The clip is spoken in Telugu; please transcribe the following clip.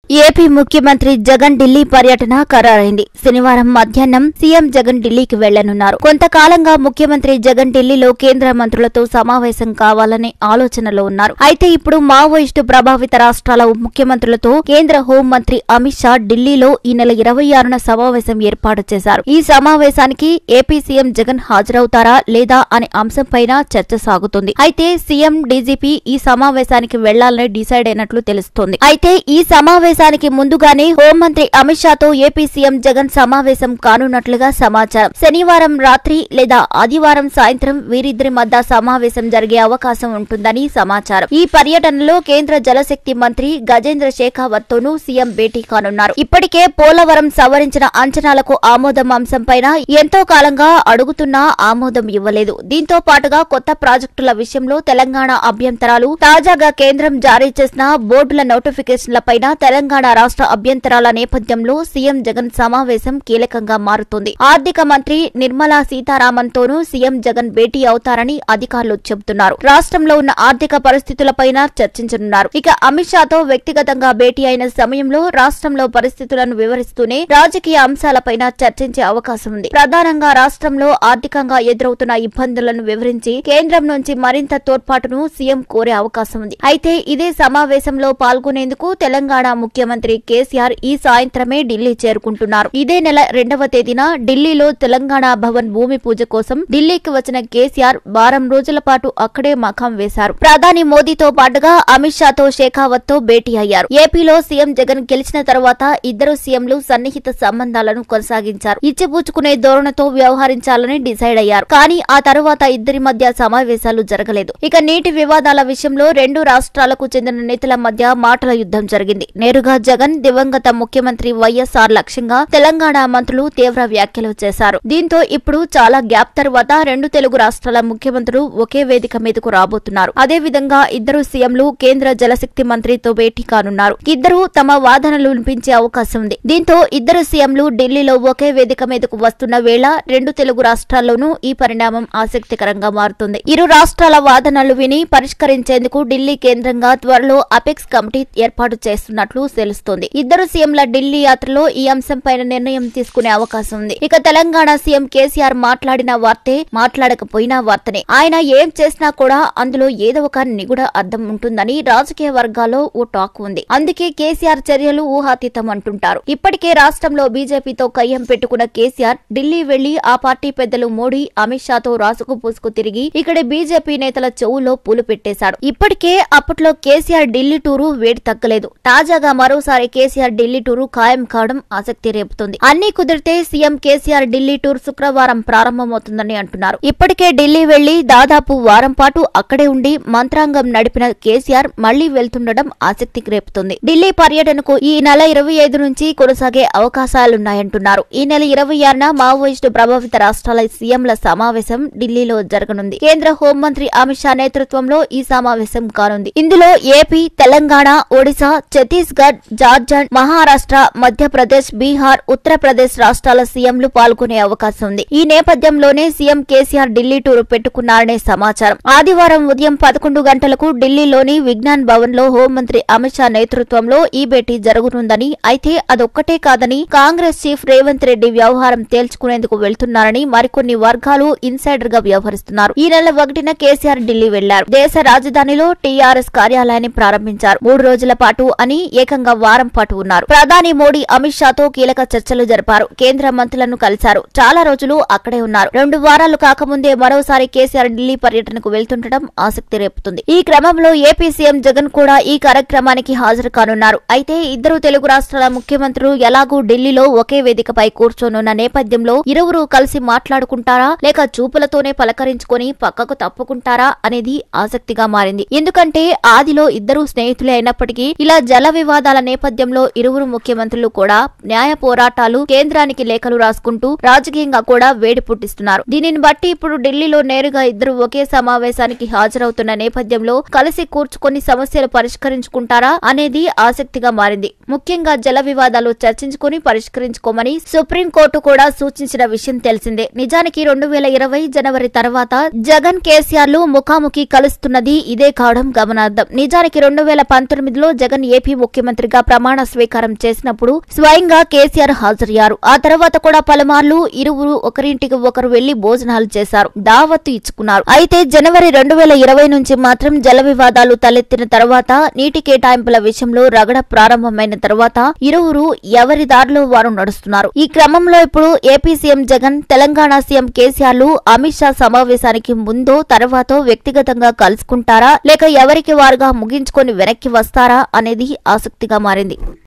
ఏపీ ముఖ్యమంత్రి జగన్ ఢిల్లీ పర్యటన ఖరారైంది శనివారం మధ్యాహ్నం సీఎం జగన్ ఢిల్లీకి వెళ్లనున్నారు కొంతకాలంగా ముఖ్యమంత్రి జగన్ ఢిల్లీలో కేంద్ర మంత్రులతో సమావేశం కావాలనే ఆలోచనలో ఉన్నారు అయితే ఇప్పుడు మావోయిస్టు ప్రభావిత రాష్ట్రాల ముఖ్యమంత్రులతో కేంద్ర హోంమంత్రి అమిత్ షా ఢిల్లీలో ఈ నెల ఇరవై ఆరున సమావేశం ఏర్పాటు చేశారు ఈ సమావేశానికి ఏపీ సీఎం జగన్ హాజరవుతారా లేదా అనే అంశంపైన చర్చ సాగుతుంది అయితే సీఎం డీజీపీ ఈ సమావేశానికి వెళ్లాలని డిసైడ్ అయినట్లు తెలుస్తోంది అయితే ఈ సమావేశానికి ముందుగానే హోంమంత్రి అమిత్ షాతో ఏపీ సీఎం జగన్ సమావేశం కానున్నట్లుగా సమాచారం శనివారం రాత్రి లేదా ఆదివారం సాయంత్రం వీరిద్దరి మధ్య సమావేశం జరిగే అవకాశం ఉంటుందని సమాచారం ఈ పర్యటనలో కేంద్ర జలశక్తి మంత్రి గజేంద్ర షేఖావత్ తోనూ సీఎం భేటీ కానున్నారు ఇప్పటికే పోలవరం సవరించిన అంచనాలకు ఆమోదం అంశంపైన ఎంతో కాలంగా అడుగుతున్నా ఆమోదం ఇవ్వలేదు దీంతో పాటుగా కొత్త ప్రాజెక్టుల విషయంలో తెలంగాణ అభ్యంతరాలు తాజాగా కేంద్రం జారీ చేసిన బోర్డుల నోటిఫికేషన్లపైన తెలంగాణ రాష్ట్ర అభ్యంతరాల నేపథ్యంలో సీఎం జగన్ సమావేశం కీలకంగా మారుతోంది ఆర్థిక మంత్రి నిర్మలా సీతారామన్ తోనూ సీఎం జగన్ భేటీ అవుతారని అధికారులు చెబుతున్నారు రాష్ట్రంలో ఉన్న ఆర్థిక పరిస్థితులపైన చర్చించనున్నారు ఇక అమిత్ షాతో వ్యక్తిగతంగా భేటీ అయిన సమయంలో రాష్ట్రంలో పరిస్థితులను వివరిస్తూనే రాజకీయ అంశాలపైన చర్చించే అవకాశం ఉంది ప్రధానంగా రాష్ట్రంలో ఆర్థికంగా ఎదురవుతున్న ఇబ్బందులను వివరించి కేంద్రం నుంచి మరింత తోడ్పాటును సీఎం కోరే అవకాశం ఉంది అయితే ఇదే సమావేశంలో పాల్గొనేందుకు తెలంగాణ ముఖ్యమంత్రి కేసీఆర్ ఈ సాయంత్రమే ఢిల్లీ చేరుకుంటున్నారు ఇదే నెల రెండవ తేదీన ఢిల్లీలో తెలంగాణ భవన్ భూమి పూజ కోసం ఢిల్లీకి వచ్చిన కేసీఆర్ వారం రోజుల పాటు అక్కడే మకాం వేశారు ప్రధాని మోదీతో పాటుగా అమిత్ షాతో షేఖావత్ తో భేటీ అయ్యారు ఏపీలో సీఎం జగన్ గెలిచిన తర్వాత ఇద్దరు సీఎంలు సన్నిహిత సంబంధాలను కొనసాగించారు ఇచ్చిపుచ్చుకునే ధోరణితో వ్యవహరించాలని డిసైడ్ అయ్యారు కానీ ఆ తర్వాత ఇద్దరి మధ్య సమావేశాలు జరగలేదు ఇక నీటి వివాదాల విషయంలో రెండు రాష్ట్రాలకు చెందిన నేతల మధ్య మాటల యుద్ధం జరిగింది నేరుగా జగన్ దివంగత ముఖ్యమంత్రి వైఎస్ఆర్ లక్ష్యంగా తెలంగాణ మంత్రులు తీవ్ర వ్యాఖ్యలు చేశారు దీంతో ఇప్పుడు చాలా గ్యాప్ తర్వాత రెండు తెలుగు రాష్ట్రాల ముఖ్యమంత్రులు ఒకే వేదిక మీదకు రాబోతున్నారు అదే విధంగా ఇద్దరు సీఎంలు కేంద్ర జలశక్తి మంత్రితో భేటీ కానున్నారు ఇద్దరు తమ వాదనలు వినిపించే అవకాశం ఉంది దీంతో ఇద్దరు సీఎంలు ఢిల్లీలో ఒకే వేదిక మీదకు వస్తున్న వేళ రెండు తెలుగు రాష్ట్రాల్లోనూ ఈ పరిణామం ఆసక్తికరంగా మారుతుంది ఇరు రాష్ట్రాల వాదనలు విని పరిష్కరించేందుకు ఢిల్లీ కేంద్రంగా త్వరలో అపెక్స్ కమిటీ ఏర్పాటు చేస్తున్నట్లు తెలుస్తోంది ఇద్దరు సీఎంల ఢిల్లీ యాత్రలో ఈ అంశంపైన నిర్ణయం తీసుకునే అవకాశం ఉంది ఇక తెలంగాణ సీఎం కేసీఆర్ మాట్లాడిన వార్తే మాట్లాడకపోయినా వార్తనే ఆయన ఏం చేసినా కూడా అందులో ఏదో ఒక నిగుడ అర్థం ఉంటుందని రాజకీయ వర్గాల్లో ఓ టాక్ ఉంది అందుకే కేసీఆర్ చర్యలు ఊహాతీతం అంటుంటారు ఇప్పటికే రాష్ట్రంలో బీజేపీతో కయ్యం పెట్టుకున్న కేసీఆర్ ఢిల్లీ వెళ్లి ఆ పార్టీ పెద్దలు మోడీ అమిత్ షాతో రాసుకు పూసుకు తిరిగి ఇక్కడ బీజేపీ నేతల చెవులో పూలు పెట్టేశాడు ఇప్పటికే అప్పట్లో కేసీఆర్ ఢిల్లీ టూరు వేడి తగ్గలేదు తాజాగా మరోసారి కేసీఆర్ ఢిల్లీ టూరు ఖాయం కావడం ఆసక్తి రేపుతుంది అన్ని కుదిరితే సీఎం కేసీఆర్ ఢిల్లీ టూర్ శుక్రవారం ప్రారంభమవుతుందని అంటున్నారు ఇప్పటికే ఢిల్లీ వెళ్లి దాదాపు వారం పాటు అక్కడే ఉండి మంత్రాంగం నడిపిన కేసీఆర్ మళ్లీ వెళ్తుండడం ఆసక్తి రేపుతుంది ఢిల్లీ పర్యటనకు ఈ నెల ఇరవై ఐదు నుంచి కొనసాగే అవకాశాలున్నాయంటున్నారు ఈ నెల ఇరవై ఆరున మావోయిస్టు ప్రభావిత రాష్ట్రాల సీఎంల సమావేశం ఢిల్లీలో జరగనుంది కేంద్ర హోంమంత్రి అమిత్ షా నేతృత్వంలో ఈ సమావేశం కానుంది ఇందులో ఏపీ తెలంగాణ ఒడిశా ఛత్తీస్గఢ్ జార్ఖండ్ మహారాష్ట్ర మధ్యప్రదేశ్ బీహార్ ఉత్తరప్రదేశ్ రాష్ట్రాల సీఎంలు పాల్గొనే అవకాశం ఉంది ఈ నేపథ్యంలోనే సీఎం కేసీఆర్ ఢిల్లీ టూర్ పెట్టుకున్నారనే సమాచారం ఆదివారం ఉదయం పదకొండు గంటలకు ఢిల్లీలోని విజ్ఞాన్ భవన్ లో హోంమంత్రి అమిత్ షా నేతృత్వంలో ఈ భేటీ జరుగునుందని అయితే అదొక్కటే కాదని కాంగ్రెస్ చీఫ్ రేవంత్ రెడ్డి వ్యవహారం తేల్చుకునేందుకు వెళ్తున్నారని మరికొన్ని వర్గాలు ఇన్సైడర్ గా వ్యవహరిస్తున్నారు ఈ నెల ఒకటిన కేసీఆర్ ఢిల్లీ వెళ్లారు దేశ రాజధానిలో టీఆర్ఎస్ కార్యాలయాన్ని ప్రారంభించారు మూడు రోజుల పాటు అని ఏకంగా వారం పాటు ఉన్నారు ప్రధాని మోడీ అమిత్ షాతో కీలక చర్చలు జరిపారు కేంద్ర మంత్రులను కలిశారు చాలా రోజులు అక్కడే ఉన్నారు రెండు వారాలు కాకముందే మరోసారి కేసీఆర్ ఢిల్లీ పర్యటనకు వెళ్తుండటం ఆసక్తి రేపుతుంది ఈ క్రమంలో ఏపీ సీఎం జగన్ కూడా ఈ కార్యక్రమానికి హాజరు కానున్నారు అయితే ఇద్దరు తెలుగు రాష్ట్రాల ముఖ్యమంత్రులు ఎలాగూ ఢిల్లీలో ఒకే వేదికపై కూర్చోనున్న నేపథ్యంలో ఇరువురు కలిసి మాట్లాడుకుంటారా లేక చూపులతోనే పలకరించుకొని పక్కకు తప్పుకుంటారా అనేది ఆసక్తిగా మారింది ఎందుకంటే ఆదిలో ఇద్దరు స్నేహితులే అయినప్పటికీ ఇలా జల వివాదాల నేపథ్యంలో ఇరువురు ముఖ్యమంత్రులు కూడా న్యాయ పోరాటాలు కేంద్రానికి లేఖలు రాసుకుంటూ రాజకీయంగా కూడా వేడి పుట్టిస్తున్నారు దీనిని బట్టి ఇప్పుడు ఢిల్లీలో నేరుగా ఇద్దరు ఒకే సమావేశానికి హాజరవుతున్న నేపథ్యంలో కలిసి కూర్చుకొని సమస్యలు పరిష్కరించుకుంటారా అనేది ఆసక్తిగా మారింది ముఖ్యంగా జల వివాదాలు చర్చించుకుని పరిష్కరించుకోమని సుప్రీంకోర్టు కూడా సూచించిన విషయం తెలిసిందే నిజానికి రెండు వేల ఇరవై జనవరి తర్వాత జగన్ కేసీఆర్ లు ముఖాముఖి కలుస్తున్నది ఇదే కావడం గమనార్థం నిజానికి రెండు వేల పంతొమ్మిదిలో జగన్ ఏపీ ముఖ్యమంత్రి ముఖ్యమంత్రిగా ప్రమాణ స్వీకారం చేసినప్పుడు స్వయంగా కేసీఆర్ హాజరయ్యారు ఆ తర్వాత కూడా పలుమార్లు ఇరువురు ఒకరింటికి ఒకరు వెళ్లి భోజనాలు చేశారు దావత్తు ఇచ్చుకున్నారు అయితే జనవరి రెండు వేల ఇరవై నుంచి మాత్రం జల వివాదాలు తలెత్తిన తర్వాత నీటి కేటాయింపుల విషయంలో రగడ ప్రారంభమైన తర్వాత ఇరువురు ఎవరి దారిలో వారు నడుస్తున్నారు ఈ క్రమంలో ఇప్పుడు AP CM Jagan Telangana CM కేసీఆర్లు అమిత్ షా సమావేశానికి ముందో తర్వాతో వ్యక్తిగతంగా కలుసుకుంటారా లేక ఎవరికి వారుగా ముగించుకొని వెనక్కి వస్తారా అనేది ఆసక్తిగా మారింది